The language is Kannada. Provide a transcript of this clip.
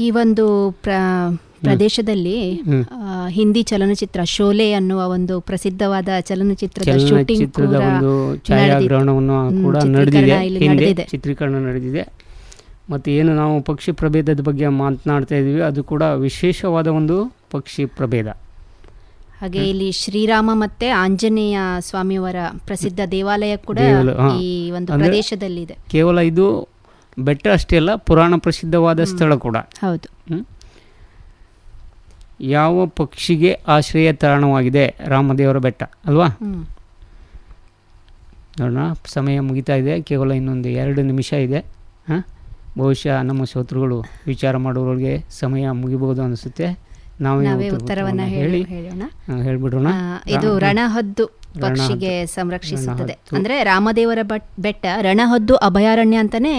ಈ ಒಂದು ಪ್ರ ಪ್ರದೇಶದಲ್ಲಿ ಹ್ಮ್. ಆ, ಹಿಂದಿ ಚಲನಚಿತ್ರ ಶೋಲೆ ಅನ್ನುವ ಒಂದು ಪ್ರಸಿದ್ಧವಾದ ಚಲನಚಿತ್ರದ ಶೂಟಿಂಗ್ ಚಲನಚಿತ್ರದ ಕೂಡ ಒಂದು ನಡೆದಿತ್ತು. ಛಾಯಾಗ್ರಹಣವನ್ನು ಹ್ಮ್, ಕೂಡ ಚಿತ್ರೀಕರಣ ನಡೆದಿದೆ ಇಲ್ಲಿ ಹಿಂದೆ ನಡೆದಿದೆ. ಚಿತ್ರೀಕರಣ ನಡೆದಿದೆ ಮತ್ತು ಏನು ನಾವು ಪಕ್ಷಿ ಪ್ರಭೇದದ ಬಗ್ಗೆ ಮಾತನಾಡ್ತಾ ಇದ್ದೀವಿ ಅದು ಕೂಡ ವಿಶೇಷವಾದ ಒಂದು ಪಕ್ಷಿ ಪ್ರಭೇದ ಹಾಗೆ ಇಲ್ಲಿ ಶ್ರೀರಾಮ ಮತ್ತೆ ಆಂಜನೇಯ ಸ್ವಾಮಿಯವರ ಪ್ರಸಿದ್ಧ ದೇವಾಲಯ ಕೂಡ ದೇವಾಲಯ, ಹಾ. ಈ ಒಂದು ಅಂದ್ರೆ- ಪ್ರದೇಶದಲ್ಲಿದೆ ಕೇವಲ ಇದು ಬೆಟ್ಟ ಅಷ್ಟೇ ಅಲ್ಲ ಪುರಾಣ ಪ್ರಸಿದ್ಧವಾದ ಸ್ಥಳ ಕೂಡ ಹೌದು ಹ್ಮ್? ಯಾವ ಪಕ್ಷಿಗೆ ಆಶ್ರಯ ತಾಣವಾಗಿದೆ ರಾಮದೇವರ ಬೆಟ್ಟ ಅಲ್ವಾ ಹ್ಮ್ ನೋಡೋಣ ಸಮಯ ಮುಗಿತಾ ಇದೆ ಕೇವಲ ಇನ್ನೊಂದು ಎರಡು ನಿಮಿಷ ಇದೆ ಹಾಂ ಬಹುಶಃ ನಮ್ಮ ಶ್ರೋತೃಗಳು ವಿಚಾರ ಮಾಡುವವರಿಗೆ ಸಮಯ ಮುಗಿಬಹುದು ಅನಿಸುತ್ತೆ ನಾವೇ ನಾವೇ ಉತ್ತರ- ಉತ್ತರವನ್ನ ಉತ್ತರವನ್ನ ಹೇಳಿ ಹೇಳಿ ಹೇಳೋಣ ಆ, ಹೇಳ್ಬಿಡೋಣ ಆ, ಇದು ರಾ- ರಣಹದ್ದು ರಣಹದ್ದು. ಪಕ್ಷಿಗೆ ಸಂರಕ್ಷಿಸುತ್ತದೆ ರಣಹದ್ದು. ಅಂದ್ರೆ ರಾಮದೇವರ ಬಟ್- ಬೆಟ್ಟ ರಣಹದ್ದು ಅಭಯಾರಣ್ಯ ಅಂತಾನೆ